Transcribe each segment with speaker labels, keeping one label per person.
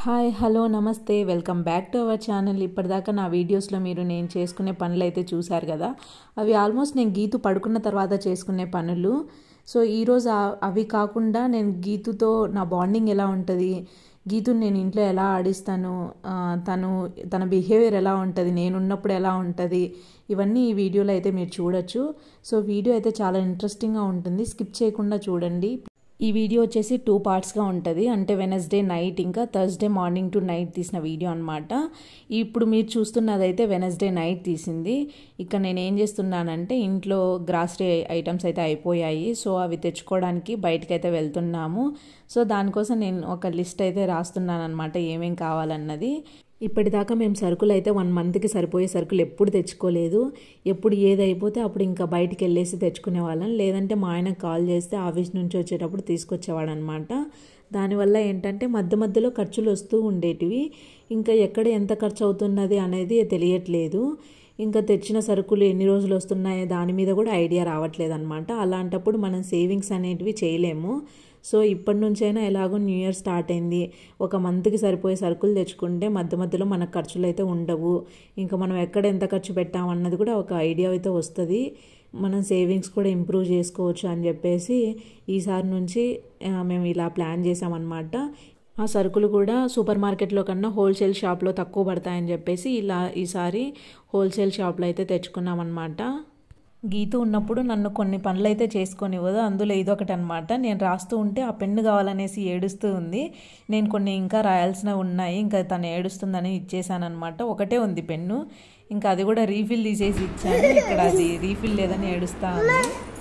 Speaker 1: Hi hello namaste welcome back to our channel ఇప్పటిదాకా నా వీడియోస్లో మీరు నేను చేసుకునే పనులు అయితే చూశారు కదా అవి ఆల్మోస్ట్ నేను గీతు పడుకున్న తర్వాత చేసుకునే పనులు సో ఈరోజు ఆ- అవి కాకుండా నేను గీతుతో నా బాండింగ్ ఎలా ఉంటుంది గీతుని నేను ఇంట్లో ఎలా ఆడిస్తాను ఆ, తను తన బిహేవియర్ ఎలా ఉంటుంది నేనున్నప్పుడు ఎలా ఉంటుంది ఇవన్నీ ఈ వీడియోలో అయితే మీరు చూడొచ్చు సో వీడియో అయితే చాలా ఇంట్రెస్టింగ్గా ఉంటుంది స్కిప్ చేయకుండా చూడండి ఈ వీడియో వచ్చేసి టూ పార్ట్స్గా ఉంటుంది అంటే వెనస్డే నైట్ ఇంకా థర్స్డే మార్నింగ్ టు నైట్ తీసిన వీడియో అనమాట ఇప్పుడు మీరు చూస్తున్నదైతే వెనస్డే నైట్ తీసింది ఇక్కడ నేను ఏం చేస్తున్నానంటే ఇంట్లో గ్రాసరీ ఐటమ్స్ అయితే అయిపోయాయి సో అవి తెచ్చుకోవడానికి బయటకైతే వెళ్తున్నాము సో దానికోసం నేను ఒక లిస్ట్ అయితే రాస్తున్నాను అనమాట ఏమేం కావాలన్నది ఇప్పటిదాకా మేము సరుకులు అయితే వన్ మంత్కి సరిపోయే సరుకులు ఎప్పుడు తెచ్చుకోలేదు ఎప్పుడు ఏది అయిపోతే అప్పుడు ఇంకా బయటికి వెళ్ళేసి తెచ్చుకునే వాళ్ళం లేదంటే మా ఆయనకు కాల్ చేస్తే ఆఫీస్ నుంచి వచ్చేటప్పుడు తీసుకొచ్చేవాడు అనమాట దానివల్ల ఏంటంటే మధ్య మధ్యలో ఖర్చులు వస్తూ ఉండేటివి ఇంకా ఎక్కడ ఎంత ఖర్చు అవుతున్నది అనేది తెలియట్లేదు ఇంకా తెచ్చిన సరుకులు ఎన్ని రోజులు వస్తున్నాయో దాని మీద కూడా ఐడియా రావట్లేదు అనమాట అలాంటప్పుడు మనం సేవింగ్స్ అనేటివి చేయలేము సో ఇప్పటి నుంచైనా ఎలాగో న్యూ ఇయర్ స్టార్ట్ అయింది ఒక మంత్కి సరిపోయే సరుకులు తెచ్చుకుంటే మధ్య మధ్యలో మనకు ఖర్చులు అయితే ఉండవు ఇంకా మనం ఎక్కడ ఎంత ఖర్చు పెట్టామన్నది కూడా ఒక ఐడియా అయితే వస్తుంది మనం సేవింగ్స్ కూడా ఇంప్రూవ్ చేసుకోవచ్చు అని చెప్పేసి ఈసారి నుంచి ఆ, మేము ఇలా ప్లాన్ చేసామన్నమాట ఆ సరుకులు కూడా సూపర్ మార్కెట్లో కన్నా హోల్సేల్ షాప్లో తక్కువ పడతాయని చెప్పేసి ఇలా ఈసారి హోల్సేల్ షాప్లో అయితే తెచ్చుకున్నామన్నమాట గీత ఉన్నప్పుడు నన్ను కొన్ని పనులు అయితే చేసుకొనివ్వదు అందులో ఇదొకటి అనమాట నేను రాస్తూ ఉంటే ఆ పెన్ను కావాలనేసి ఏడుస్తూ ఉంది నేను కొన్ని ఇంకా రాయాల్సినవి ఉన్నాయి ఇంకా తను ఏడుస్తుందని ఇచ్చేసాను అనమాట ఒకటే ఉంది పెన్ను ఇంకా అది కూడా రీఫిల్ తీసేసి ఇచ్చాను ఇక్కడ అది రీఫిల్ లేదని ఏడుస్తా ఉంది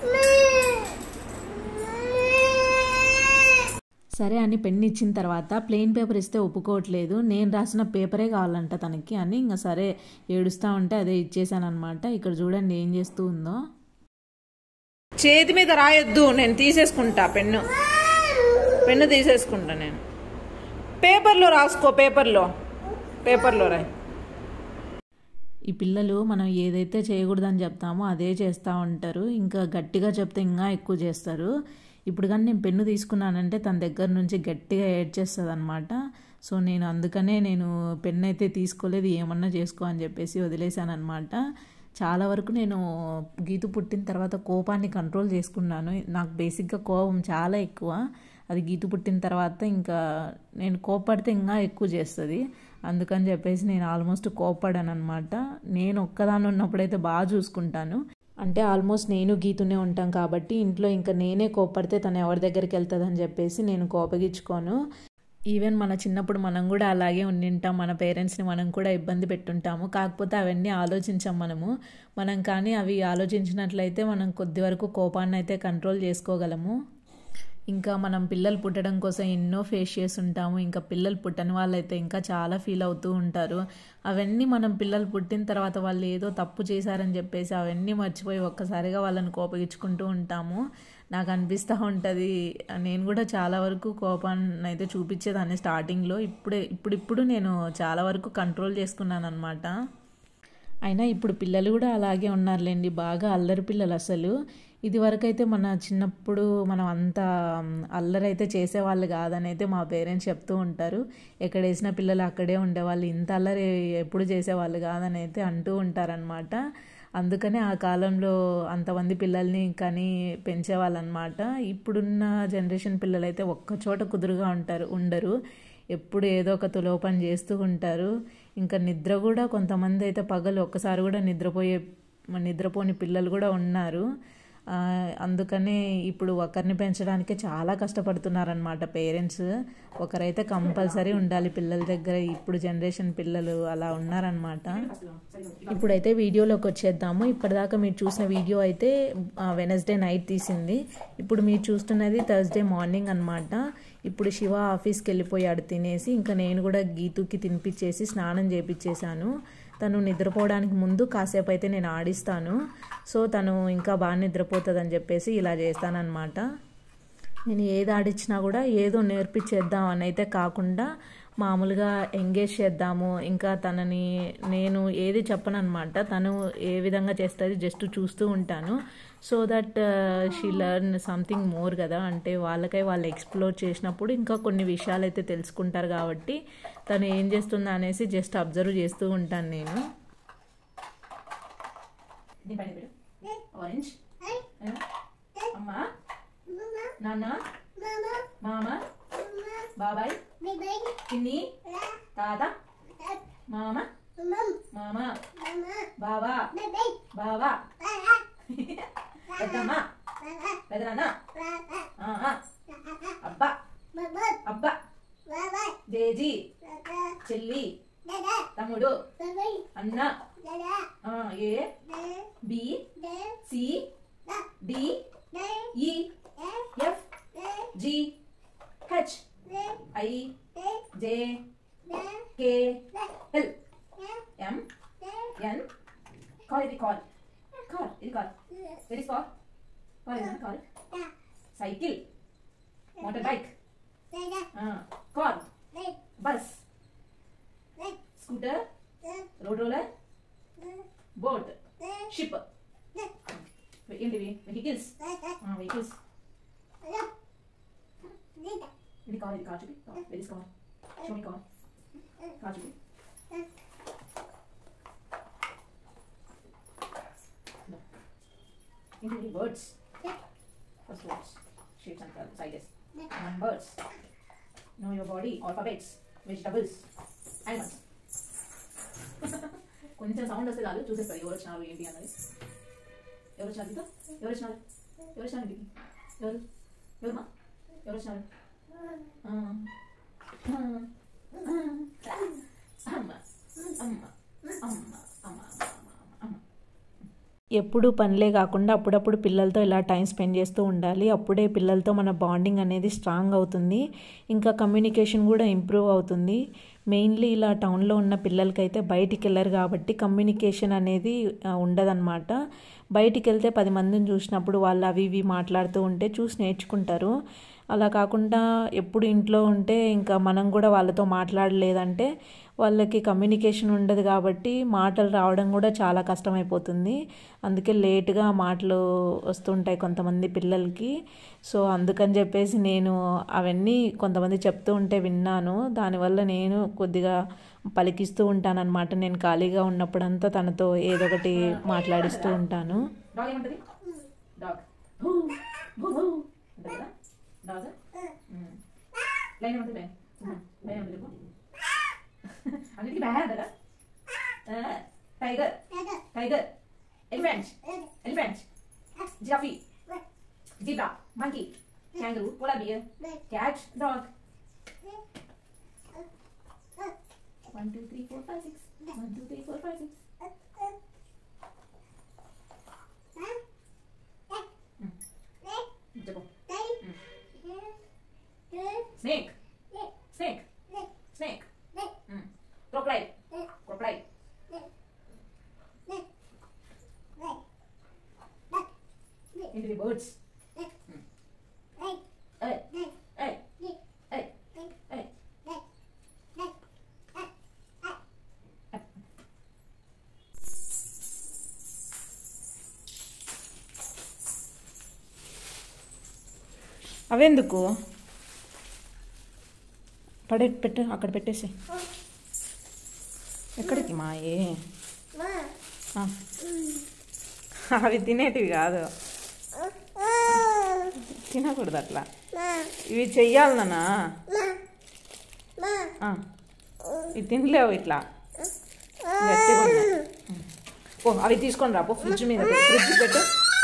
Speaker 1: సరే అని పెన్ ఇచ్చిన తర్వాత ప్లెయిన్ పేపర్ ఇస్తే ఒప్పుకోవట్లేదు నేను రాసిన పేపరే కావాలంట తనకి అని ఇంకా సరే ఏడుస్తూ ఉంటే అదే ఇచ్చేసాను అనమాట ఇక్కడ చూడండి ఏం చేస్తూ ఉందో
Speaker 2: చేతి మీద రాయొద్దు నేను తీసేసుకుంటా పెన్ను పెన్ను తీసేసుకుంటా నేను పేపర్లో రాసుకో పేపర్లో పేపర్లో రాయి
Speaker 1: ఈ పిల్లలు మనం ఏదైతే చేయకూడదని చెప్తామో అదే చేస్తూ ఉంటారు ఇంకా గట్టిగా చెప్తే ఇంకా ఎక్కువ చేస్తారు ఇప్పుడు కానీ నేను పెన్ను తీసుకున్నానంటే తన దగ్గర నుంచి గట్టిగా ఏడ్ చేస్తుంది అనమాట సో నేను అందుకనే నేను పెన్ను అయితే తీసుకోలేదు ఏమన్నా చేసుకో అని చెప్పేసి వదిలేశాను అనమాట చాలా వరకు నేను గీతు పుట్టిన తర్వాత కోపాన్ని కంట్రోల్ చేసుకున్నాను నాకు బేసిక్గా కోపం చాలా ఎక్కువ అది గీతు పుట్టిన తర్వాత ఇంకా నేను కోపడితే ఇంకా ఎక్కువ చేస్తుంది అందుకని చెప్పేసి నేను ఆల్మోస్ట్ కోపడాను అనమాట నేను ఒక్కదాన్ని ఉన్నప్పుడైతే బాగా చూసుకుంటాను అంటే ఆల్మోస్ట్ నేను గీతునే ఉంటాం కాబట్టి ఇంట్లో ఇంకా నేనే కోపడితే తను ఎవరి దగ్గరికి వెళ్తుందని చెప్పేసి నేను కోపగించుకోను ఈవెన్ మన చిన్నప్పుడు మనం కూడా అలాగే ఉండింటాం మన పేరెంట్స్ని మనం కూడా ఇబ్బంది పెట్టుంటాము కాకపోతే అవన్నీ ఆలోచించాం మనము మనం కానీ అవి ఆలోచించినట్లయితే మనం కొద్ది వరకు కోపాన్ని అయితే కంట్రోల్ చేసుకోగలము ఇంకా మనం పిల్లలు పుట్టడం కోసం ఎన్నో ఫేస్ చేసి ఉంటాము ఇంకా పిల్లలు పుట్టని వాళ్ళైతే ఇంకా చాలా ఫీల్ అవుతూ ఉంటారు అవన్నీ మనం పిల్లలు పుట్టిన తర్వాత వాళ్ళు ఏదో తప్పు చేశారని చెప్పేసి అవన్నీ మర్చిపోయి ఒక్కసారిగా వాళ్ళని కోపగించుకుంటూ ఉంటాము నాకు అనిపిస్తూ ఉంటుంది నేను కూడా చాలా వరకు కోపాన్ని అయితే చూపించేదాన్ని స్టార్టింగ్లో ఇప్పుడే ఇప్పుడిప్పుడు నేను చాలా వరకు కంట్రోల్ చేసుకున్నాను అనమాట అయినా ఇప్పుడు పిల్లలు కూడా అలాగే ఉన్నారులేండి బాగా అల్లరి పిల్లలు అసలు ఇది వరకైతే మన చిన్నప్పుడు మనం అంత అల్లరి అయితే చేసేవాళ్ళు కాదని అయితే మా పేరెంట్స్ చెప్తూ ఉంటారు ఎక్కడ వేసిన పిల్లలు అక్కడే ఉండేవాళ్ళు ఇంత అల్లరి ఎప్పుడు చేసేవాళ్ళు కాదని అయితే అంటూ ఉంటారనమాట అందుకనే ఆ కాలంలో అంతమంది పిల్లల్ని కానీ పెంచేవాళ్ళనమాట ఇప్పుడున్న జనరేషన్ పిల్లలైతే ఒక్క చోట కుదురుగా ఉంటారు ఉండరు ఎప్పుడు ఏదో ఒక తులోపని చేస్తూ ఉంటారు ఇంకా నిద్ర కూడా కొంతమంది అయితే పగలు ఒక్కసారి కూడా నిద్రపోయే నిద్రపోని పిల్లలు కూడా ఉన్నారు ఆ, అందుకనే ఇప్పుడు ఒకరిని పెంచడానికే చాలా కష్టపడుతున్నారనమాట పేరెంట్స్ ఒకరైతే కంపల్సరీ ఉండాలి పిల్లల దగ్గర ఇప్పుడు జనరేషన్ పిల్లలు అలా ఉన్నారనమాట ఇప్పుడైతే వీడియోలోకి వచ్చేద్దాము ఇప్పటిదాకా మీరు చూసిన వీడియో అయితే వెనస్డే నైట్ తీసింది ఇప్పుడు మీరు చూస్తున్నది థర్స్డే మార్నింగ్ అనమాట ఇప్పుడు శివ ఆఫీస్కి వెళ్ళిపోయాడు తినేసి ఇంకా నేను కూడా గీతుకి తినిపించేసి స్నానం చేపించేశాను తను నిద్రపోవడానికి ముందు కాసేపు అయితే నేను ఆడిస్తాను సో తను ఇంకా బాగా నిద్రపోతుందని చెప్పేసి ఇలా చేస్తానన్నమాట నేను ఏది ఆడించినా కూడా ఏదో నేర్పించేద్దాం అని అయితే కాకుండా మామూలుగా ఎంగేజ్ చేద్దాము ఇంకా తనని నేను ఏది చెప్పను అనమాట తను ఏ విధంగా చేస్తుంది జస్ట్ చూస్తూ ఉంటాను so that she learn something more కదా అంటే వాళ్ళకై వాళ్ళు ఎక్స్ప్లోర్ చేసినప్పుడు ఇంకా కొన్ని విషయాలు అయితే తెలుసుకుంటారు కాబట్టి తను ఏం చేస్తుందా అనేసి జస్ట్ అబ్జర్వ్ చేస్తూ ఉంటాను నేను దీనిపైన పెట్టు ఆరెంజ్ అమ్మా నాన్న మామ బాబాయ్ పిన్ని తాత మామ మామ బావా బావా పెద్దమ్మ పెదనాన్న ఆహా, అబ్బా అబ్బా జేజీ చెల్లి తమ్ముడు అన్న ఆ, A B C D E F G H I J K L M N కాల్ ఇది కాల్ కాల్ ఇది కాల్ వెరీ కాల్ కాల్ ఇది కాల్ cycle motor bike car bus scooter road roller boat ship ఏంటివి వెహికల్స్ వెహికల్స్ ఇది కార్ ఇది కార్ చూపి very car show me car car చూపి ఏంటివి words first words shapes and sizes numbers know your body alphabets vegetables animals కొంచెం sound వస్తే చాలు చూసేస్తారు ఎవరు వచ్చినారు ఏంటి అన్నది ఎవరు వచ్చినారు దీంతో ఎవరు వచ్చినారు ఎవరు వచ్చినారు ఇంటికి ఎవరు ఎవరమ్మా ఎవరు వచ్చినారు ఆ. ఆ. ఆ. అమ్మ అమ్మ అమ్మ అమ్మ అమ్మ అమ్మ అమ్మ ఎప్పుడు పనులే కాకుండా అప్పుడప్పుడు పిల్లలతో ఇలా టైం స్పెండ్ చేస్తూ ఉండాలి అప్పుడే పిల్లలతో మన బాండింగ్ అనేది స్ట్రాంగ్ అవుతుంది ఇంకా కమ్యూనికేషన్ కూడా ఇంప్రూవ్ అవుతుంది మెయిన్లీ ఇలా టౌన్లో ఉన్న పిల్లలకైతే బయటికి వెళ్ళరు కాబట్టి కమ్యూనికేషన్ అనేది ఆ, ఉండదన్నమాట బయటికి వెళ్తే పది మందిని చూసినప్పుడు వాళ్ళు అవి ఇవి మాట్లాడుతూ ఉంటే చూసి నేర్చుకుంటారు అలా కాకుండా ఎప్పుడు ఇంట్లో ఉంటే ఇంకా మనం కూడా వాళ్ళతో మాట్లాడలేదంటే వాళ్ళకి కమ్యూనికేషన్ ఉండదు కాబట్టి మాటలు రావడం కూడా చాలా కష్టమైపోతుంది అందుకే లేట్గా మాటలు వస్తుంటాయి కొంతమంది పిల్లలకి సో అందుకని చెప్పేసి నేను అవన్నీ కొంతమంది చెప్తూ ఉంటే విన్నాను దానివల్ల నేను కొద్దిగా పలికిస్తూ ఉంటానన్నమాట నేను ఖాళీగా ఉన్నప్పుడంతా తనతో ఏదో ఒకటి మాట్లాడిస్తూ ఉంటాను డాగ్ ఏమంటది డాగ్ భూ భూ భూ అంటది కదా డాగ్ లైన్ ఏమంటది లైన్ లైన్ ఏమంటది చెప్పు అన్నిటికీ బ్యా అంటదా tiger tiger elephant elephant giraffe zebra monkey kangaroo polar bear cat dog one two three four five six one two three four five six చెప్పు snake snake snake mm. crocodile crocodile ఏంటిది birds ఏయ్ ఏయ్ ఏయ్ ఏయ్ అవెందుకు పడే పెట్టు అక్కడ పెట్టేసి ఎక్కడికి మాయే ఆ. అవి తినేటివి కాదు తినకూడదు అట్లా ఇవి చెయ్యాలి నాన్న ఆ. ఇవి తినలేవు ఇట్లా గట్టిగా ఉన్నాయి. ఓ అవి తీసుకొని రా పో ఫ్రిడ్జ్ మీద పెట్టు. ఫ్రిడ్జ్ పెట్టు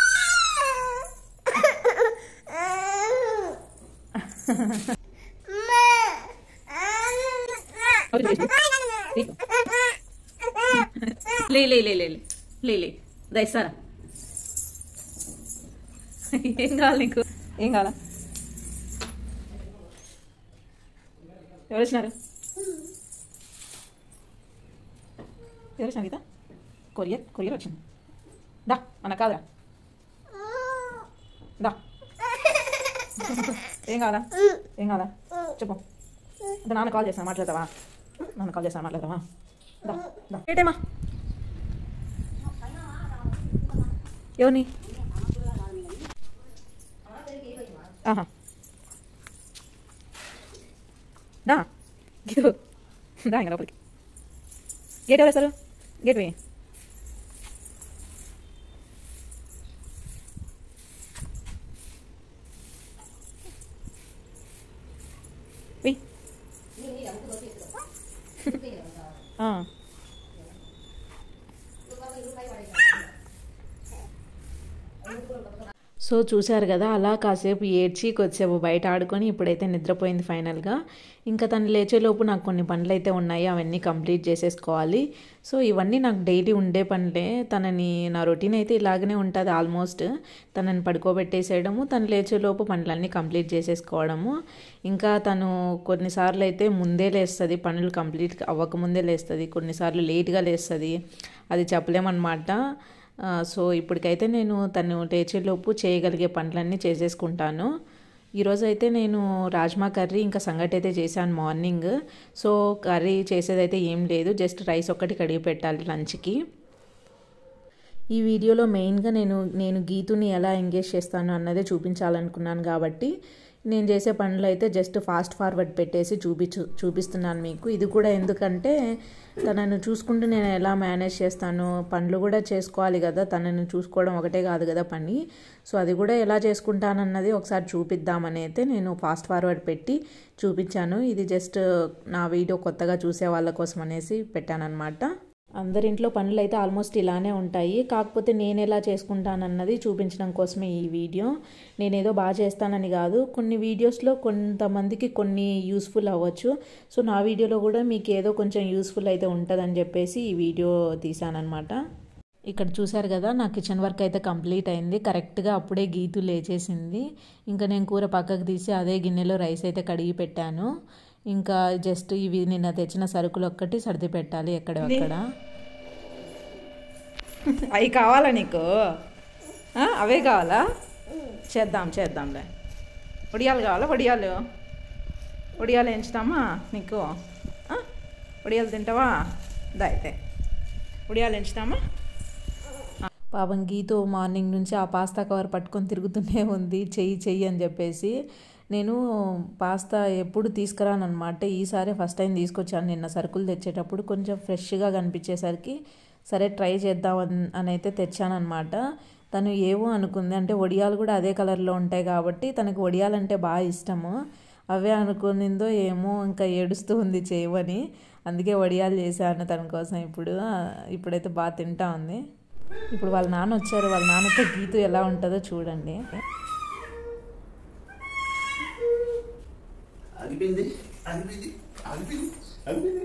Speaker 1: లే లే లే లే లే. లే లే దా ఇస్తారా ఏం కావాలి నీకు ఏం కావాలా ఎవరు వచ్చినారు ఎవరు వచ్చినారు గీత కొరియర్ కొరియర్ వచ్చింది దా మన కాదురా దా ఏం కావాలా ఏం కావాలా చెప్పు
Speaker 2: అంటే నాన్న కాల్ చేస్తాను మాట్లాడతావా నాన్న కాల్ చేస్తాను మాట్లాడతావా దా, దా. ఏటేమా ఎవరిని ఆహా దా గీదు దా ఇంకా లోపలికి గేట్ ఎవరు వేస్తారు గేట్ వేయి వెయ్యి ఆ.
Speaker 1: సో చూశారు కదా అలా కాసేపు ఏడ్చి కొద్దిసేపు బయట ఆడుకొని ఇప్పుడైతే నిద్రపోయింది ఫైనల్గా ఇంకా తను లేచేలోపు నాకు కొన్ని పనులు అయితే ఉన్నాయి అవన్నీ కంప్లీట్ చేసేసుకోవాలి సో ఇవన్నీ నాకు డైలీ ఉండే పనులే తనని నా రొటీన్ అయితే ఇలాగనే ఉంటుంది ఆల్మోస్ట్ తనని పడుకోబెట్టేసేయడము తను లేచేలోపు పనులన్నీ కంప్లీట్ చేసేసుకోవడము ఇంకా తను కొన్నిసార్లు అయితే ముందే లేస్తుంది పనులు కంప్లీట్ అవ్వకముందే లేస్తుంది కొన్నిసార్లు లేట్గా లేస్తుంది అది చెప్పలేమన్నమాట ఆ, సో ఇప్పటికైతే నేను తను లేచేలోపు చేయగలిగే పనులన్నీ చేసేసుకుంటాను ఈరోజు అయితే నేను రాజ్మా కర్రీ ఇంకా సంగటి అయితే చేశాను మార్నింగ్ సో కర్రీ చేసేదైతే ఏం లేదు జస్ట్ రైస్ ఒక్కటి కడిగి పెట్టాలి లంచ్కి ఈ వీడియోలో మెయిన్గా నేను నేను గీతుని ఎలా ఎంగేజ్ చేస్తాను అన్నదే చూపించాలనుకున్నాను కాబట్టి నేను చేసే పనులు అయితే జస్ట్ ఫాస్ట్ ఫార్వర్డ్ పెట్టేసి చూపించు చూపిస్తున్నాను మీకు ఇది కూడా ఎందుకంటే తనను చూసుకుంటూ నేను ఎలా మేనేజ్ చేస్తాను పనులు కూడా చేసుకోవాలి కదా తనను చూసుకోవడం ఒకటే కాదు కదా పని సో అది కూడా ఎలా చేసుకుంటానన్నది ఒకసారి చూపిద్దామని అయితే నేను ఫాస్ట్ ఫార్వర్డ్ పెట్టి చూపించాను ఇది జస్ట్ నా వీడియో కొత్తగా చూసే వాళ్ళ కోసం అనేసి పెట్టానన్నమాట అందరింట్లో పనులు అయితే ఆల్మోస్ట్ ఇలానే ఉంటాయి కాకపోతే నేను ఎలా చేసుకుంటానన్నది చూపించడం కోసమే ఈ వీడియో నేనేదో బాగా చేస్తానని కాదు కొన్ని వీడియోస్లో కొంతమందికి కొన్ని యూస్ఫుల్ అవ్వచ్చు సో నా వీడియోలో కూడా మీకు ఏదో కొంచెం యూస్ఫుల్ అయితే ఉంటుందని చెప్పేసి ఈ వీడియో తీసానమాట ఇక్కడ చూశారు కదా నా కిచెన్ వర్క్ అయితే కంప్లీట్ అయింది కరెక్ట్గా అప్పుడే గీతు లేచేసింది ఇంకా నేను కూర పక్కకు తీసి అదే గిన్నెలో రైస్ అయితే కడిగి పెట్టాను ఇంకా జస్ట్ ఇవి నిన్న తెచ్చిన సరుకులు ఒక్కటి సర్ది పెట్టాలి ఎక్కడెక్కడ
Speaker 2: అవి కావాలా నీకు ఆ, అవే కావాలా చేద్దాం చేద్దాంలే వడియాలు కావాలా వడియాలు వడియాలు ఎంచుతామా నీకు ఆ? వడియాలు తింటావా దా అయితే వడియాలు ఎంచుతామా
Speaker 1: పాపం గీతో మార్నింగ్ నుంచి ఆ పాస్తా కవర్ పట్టుకొని తిరుగుతూనే ఉంది చెయ్యి చెయ్యి అని చెప్పేసి నేను పాస్తా ఎప్పుడు తీసుకురానమాట ఈసారి ఫస్ట్ టైం తీసుకొచ్చాను నిన్న సరుకులు తెచ్చేటప్పుడు కొంచెం ఫ్రెష్గా కనిపించేసరికి సరే ట్రై చేద్దాం అని- అని అయితే తెచ్చానమాట తను ఏవో అనుకుంది అంటే వడియాలు కూడా అదే కలర్లో ఉంటాయి కాబట్టి తనకు వడియాలంటే బాగా ఇష్టము అవే అనుకునిందో ఏమో ఇంకా ఏడుస్తూ ఉంది చేయమని అందుకే వడియాలు చేశాను తన కోసం ఇప్పుడు ఆ, ఇప్పుడైతే బాగా తింటా ఉంది ఇప్పుడు వాళ్ళ నాన్న వచ్చారు వాళ్ళ నాన్నతో గీతు ఎలా ఉంటుందో చూడండి
Speaker 3: అనిపింది అనిపింది అనిపింది అనిపింది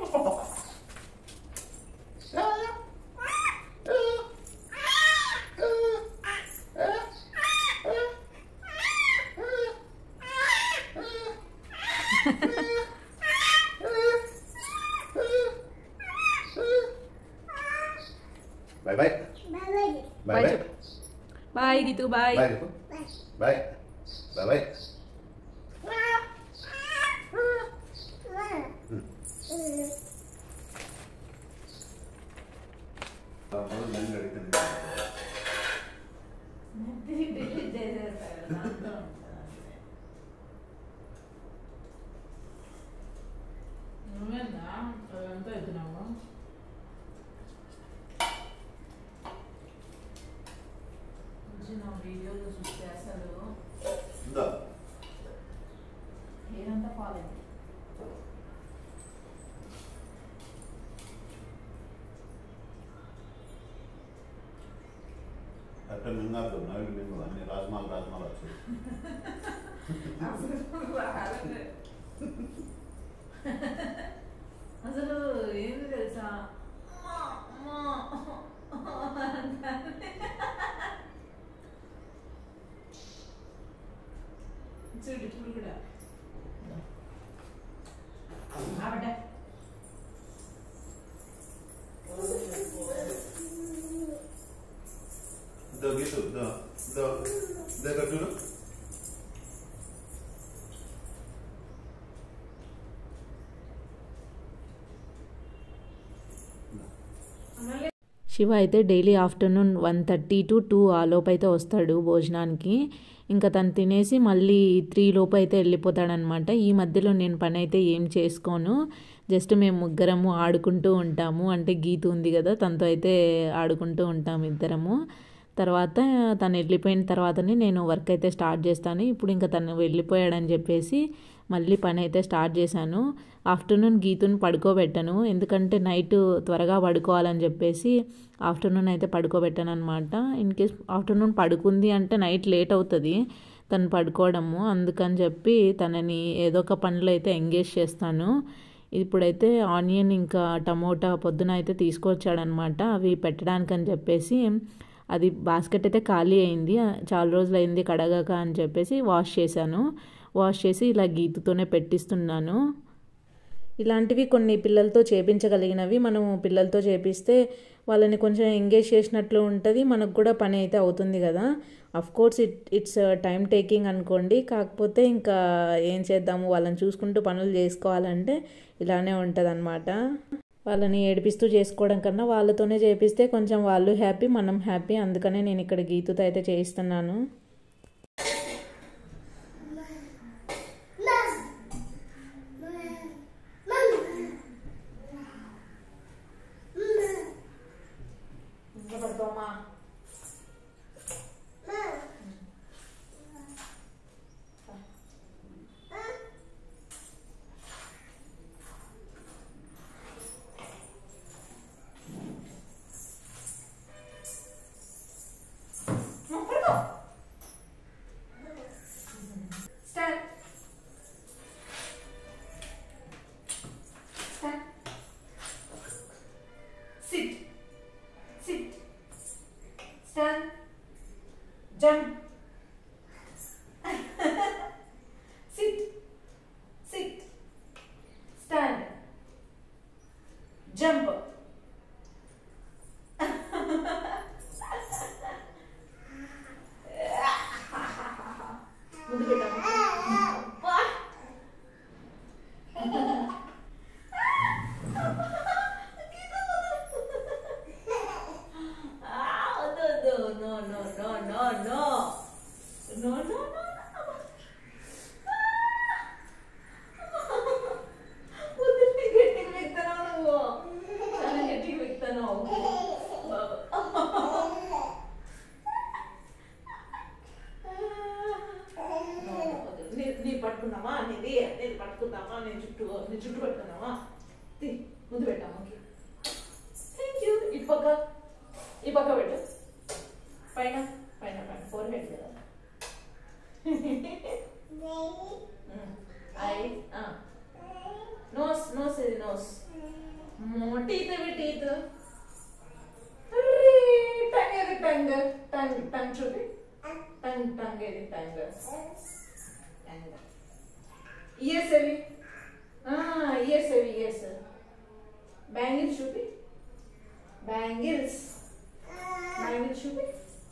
Speaker 3: బాయ్ బాయ్ బాయ్ బాయ్
Speaker 2: చెప్పు. బాయ్ గీతు బాయ్
Speaker 3: బాయ్ చెప్పు బాయ్ బాయ్ బాయ్
Speaker 1: వీడియోలో చూస్తే అసలు
Speaker 3: ఇందా
Speaker 1: ఏదంతా పాలేదు
Speaker 3: అక్కడ మింగారు నవిలి మింగు అన్ని రాజమాలు రాజమాలు వచ్చాయి
Speaker 1: అసలు ఏంది తెలుసా అమ్మా, అమ్మా అంటానే. చూడు ఇప్పుడు కూడా ఆవిడ
Speaker 3: దో గీసు దో దో దగ్గర చూడు
Speaker 1: శివ అయితే daily afternoon one thirty to two ఆ లోపు అయితే వస్తాడు భోజనానికి ఇంకా తను తినేసి మళ్ళీ త్రీ లోపు అయితే వెళ్ళిపోతాడనమాట ఈ మధ్యలో నేను పని అయితే ఏం చేసుకోను జస్ట్ మేము ముగ్గురము ఆడుకుంటూ ఉంటాము అంటే గీత ఉంది కదా తనతో అయితే ఆడుకుంటూ ఉంటాము ఇద్దరము తర్వాత తను వెళ్ళిపోయిన తర్వాతనే నేను వర్క్ అయితే స్టార్ట్ చేస్తాను ఇప్పుడు ఇంకా తను వెళ్ళిపోయాడని చెప్పేసి మళ్ళీ పని అయితే స్టార్ట్ చేశాను ఆఫ్టర్నూన్ గీతుని పడుకోబెట్టాను ఎందుకంటే నైట్ త్వరగా పడుకోవాలని చెప్పేసి ఆఫ్టర్నూన్ అయితే పడుకోబెట్టాను అనమాట ఇన్ కేస్ ఆఫ్టర్నూన్ పడుకుంది అంటే నైట్ లేట్ అవుతుంది తను పడుకోవడము అందుకని చెప్పి తనని ఏదో ఒక పనిలో అయితే ఎంగేజ్ చేస్తాను ఇప్పుడైతే ఆనియన్ ఇంకా టమోటా పొద్దున అయితే తీసుకొచ్చాడనమాట అవి పెట్టడానికని చెప్పేసి అది బాస్కెట్ అయితే ఖాళీ అయింది చాలా రోజులు అయింది కడగాక అని చెప్పేసి వాష్ చేశాను వాష్ చేసి ఇలా గీతుతోనే పెట్టిస్తున్నాను ఇలాంటివి కొన్ని పిల్లలతో చేపించగలిగినవి మనం పిల్లలతో చేపిస్తే వాళ్ళని కొంచెం ఎంగేజ్ చేసినట్లు ఉంటుంది మనకు కూడా పని అయితే అవుతుంది కదా of course it it's time taking అనుకోండి కాకపోతే ఇంకా ఏం చేద్దాము వాళ్ళని చూసుకుంటూ పనులు చేసుకోవాలంటే ఇలానే ఉంటుంది అనమాట వాళ్ళని ఏడిపిస్తూ చేసుకోవడం కన్నా వాళ్ళతోనే చేపిస్తే కొంచెం వాళ్ళు హ్యాపీ మనం హ్యాపీ అందుకనే నేను ఇక్కడ గీతుతో అయితే చేయిస్తున్నాను
Speaker 2: Stand. Stand. Sit. Sit. Stand. Jump. Sit. Sit. Stand. Jump. ముందు పెట్టాము no, no, no, no, no, no. No, no, no, no. వదిలి గట్టిగా వెక్తున్నావు నువ్వు చాలా గట్టిగా వెక్తున్నావు నీ నీ పట్టుకున్నామా నీది నేను పట్టుకుందామా నేను చుట్టూ నీ చుట్టూ పట్టుకున్నామా తీ ముందు పెట్టామా థ్యాంక్ యూ ఇటు పక్క ఈ పక్క పెట్టు పైన పైన పైన ఫోర్ హెడ్ కదా ఐ నోస్ నోస్ ఇది నోస్ టీత్ ఇవి టీత్ టంగ్ ఏది టంగ్ టంగ్ టంగ్ చూపి టంగ్ టంగ్ ఏది టంగ్ టంగ్ ఇయర్స్ ఏవి ఇయర్స్ ఏవి ఇయర్స్ బ్యాంగిల్స్ చూపి బ్యాంగిల్స్ బ్యాంగిల్స్ చూపి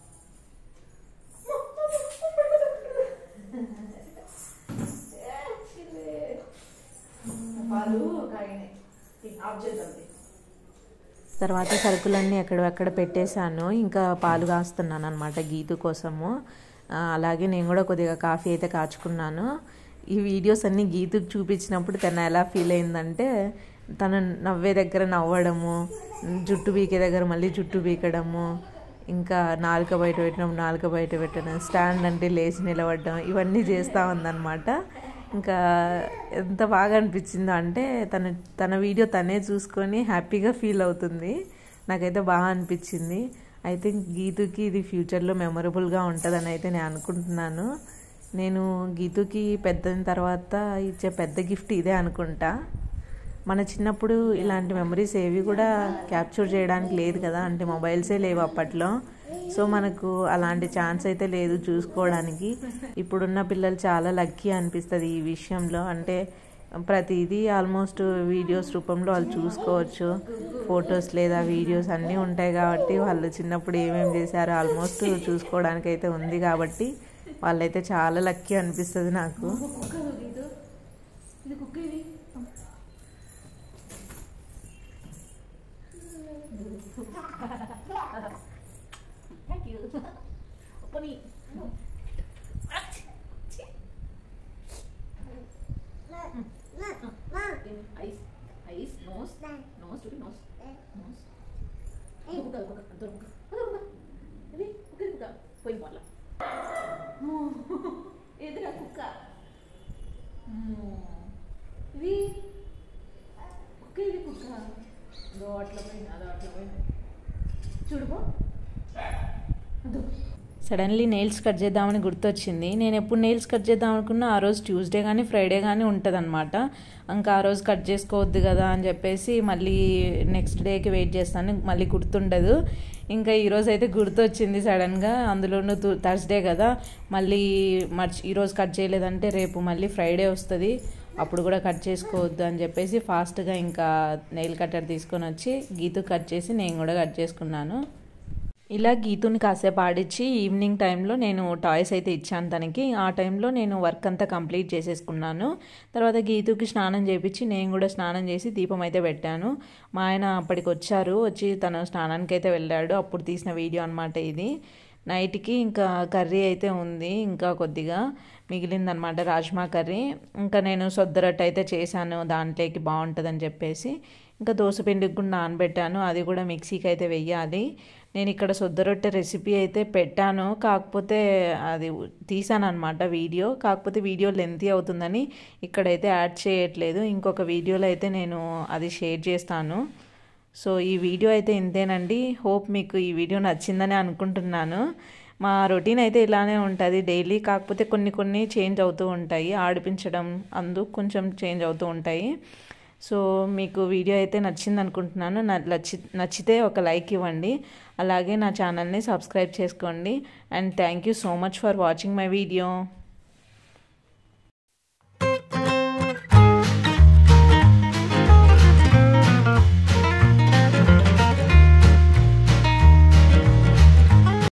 Speaker 2: పాలు కాగినాయి ఆఫ్ చేద్దాం
Speaker 1: తర్వాత సరుకులన్నీ ఎక్కడెక్కడ పెట్టేశాను ఇంకా పాలు కాస్తున్నాను అనమాట గీతు కోసము ఆ, అలాగే నేను కూడా కొద్దిగా కాఫీ అయితే కాచుకున్నాను ఈ వీడియోస్ అన్నీ గీతుకు చూపించినప్పుడు తను ఎలా ఫీల్ అయిందంటే తను నవ్వే దగ్గర నవ్వడము జుట్టు బీకే దగ్గర మళ్ళీ జుట్టు బీకడము ఇంకా నాలుక బయట పెట్టడం నాలుక బయట పెట్టడం స్టాండ్ అంటే లేచి నిలబడడం ఇవన్నీ చేస్తూ ఉందన్నమాట ఇంకా ఎంత బాగా అనిపించిందో అంటే తన తన వీడియో తనే చూసుకొని హ్యాపీగా ఫీల్ అవుతుంది నాకైతే బాగా అనిపించింది ఐ థింక్ గీతుకి ఇది ఫ్యూచర్లో మెమొరబుల్గా ఉంటుందని అయితే నేను అనుకుంటున్నాను నేను గీతుకి పెద్దయిన తర్వాత ఇచ్చే పెద్ద గిఫ్ట్ ఇదే అనుకుంటా మన చిన్నప్పుడు ఇలాంటి మెమరీస్ ఏవి కూడా క్యాప్చర్ చేయడానికి లేదు కదా అంటే మొబైల్సే లేవు అప్పట్లో సో మనకు అలాంటి ఛాన్స్ అయితే లేదు చూసుకోవడానికి ఇప్పుడున్న పిల్లలు చాలా లక్కీ అనిపిస్తుంది ఈ విషయంలో అంటే ప్రతిదీ ఆల్మోస్ట్ వీడియోస్ రూపంలో వాళ్ళు చూసుకోవచ్చు ఫొటోస్ లేదా వీడియోస్ అన్నీ ఉంటాయి కాబట్టి వాళ్ళు చిన్నప్పుడు ఏమేమి చేశారో ఆల్మోస్ట్ చూసుకోవడానికి అయితే ఉంది కాబట్టి వాళ్ళైతే చాలా లక్కీ అనిపిస్తుంది నాకు
Speaker 2: కుక్క ఇది ఇది కుక్క ఇది చూపి నోస్ నోస్ కుక్క కుక్క కుక్క కుక్క ఇది కుక్క కుక్క పోయి వాళ్ళ ఎదురా కుక్క ఇది కుక్క ఇది కుక్క అదో అట్లా పోయింది అదో అట్లా పోయింది చూడుకో అదో
Speaker 1: సడన్లీ నెయిల్స్ కట్ చేద్దామని గుర్తొచ్చింది నేను ఎప్పుడు నెయిల్స్ కట్ చేద్దాం అనుకున్నా ఆ రోజు ట్యూస్డే కానీ ఫ్రైడే కానీ ఉంటుంది అనమాట ఇంకా ఆ రోజు కట్ చేసుకోవద్దు కదా అని చెప్పేసి మళ్ళీ నెక్స్ట్ డేకి వెయిట్ చేస్తాను మళ్ళీ గుర్తుండదు ఇంకా ఈరోజు అయితే గుర్తొచ్చింది సడన్గా అందులోనూ థర్స్డే కదా మళ్ళీ మర్చి ఈరోజు కట్ చేయలేదంటే రేపు మళ్ళీ ఫ్రైడే వస్తుంది అప్పుడు కూడా కట్ చేసుకోవద్దు అని చెప్పేసి ఫాస్ట్గా ఇంకా నెయిల్ కట్టర్ తీసుకొని వచ్చి గీతు కట్ చేసి నేను కూడా కట్ చేసుకున్నాను ఇలా గీతుని కాసేపు ఆడిచ్చి ఈవినింగ్ టైంలో నేను టాయ్స్ అయితే ఇచ్చాను తనకి ఆ టైంలో నేను వర్క్ అంతా కంప్లీట్ చేసేసుకున్నాను తర్వాత గీతుకి స్నానం చేపించి నేను కూడా స్నానం చేసి దీపం అయితే పెట్టాను మా ఆయన అప్పటికి వచ్చారు వచ్చి తను స్నానానికి అయితే వెళ్ళాడు అప్పుడు తీసిన వీడియో అనమాట ఇది నైట్కి ఇంకా కర్రీ అయితే ఉంది ఇంకా కొద్దిగా మిగిలిందనమాట రాజ్మా కర్రీ ఇంకా నేను సొద్దరట్టు అయితే చేశాను దాంట్లోకి బాగుంటుందని చెప్పేసి ఇంకా దోసపిండికి కూడా నానబెట్టాను అది కూడా మిక్సీకి అయితే వెయ్యాలి నేను ఇక్కడ సొద్దరొట్టె రెసిపీ అయితే పెట్టాను కాకపోతే అది తీసాను అనమాట వీడియో కాకపోతే వీడియో లెంతీ అవుతుందని ఇక్కడైతే యాడ్ చేయట్లేదు ఇంకొక వీడియోలో అయితే నేను అది షేర్ చేస్తాను సో ఈ వీడియో అయితే ఇంతేనండి హోప్ మీకు ఈ వీడియో నచ్చిందని అనుకుంటున్నాను మా రొటీన్ అయితే ఇలానే ఉంటుంది డైలీ కాకపోతే కొన్ని కొన్ని చేంజ్ అవుతూ ఉంటాయి ఆడిపించడం అందుకు కొంచెం చేంజ్ అవుతూ ఉంటాయి సో మీకు వీడియో అయితే నచ్చింది అనుకుంటున్నాను నచ్చి నచ్చితే ఒక లైక్ ఇవ్వండి అలాగే నా ఛానల్ని సబ్స్క్రైబ్ చేసుకోండి and thank you so much for watching my video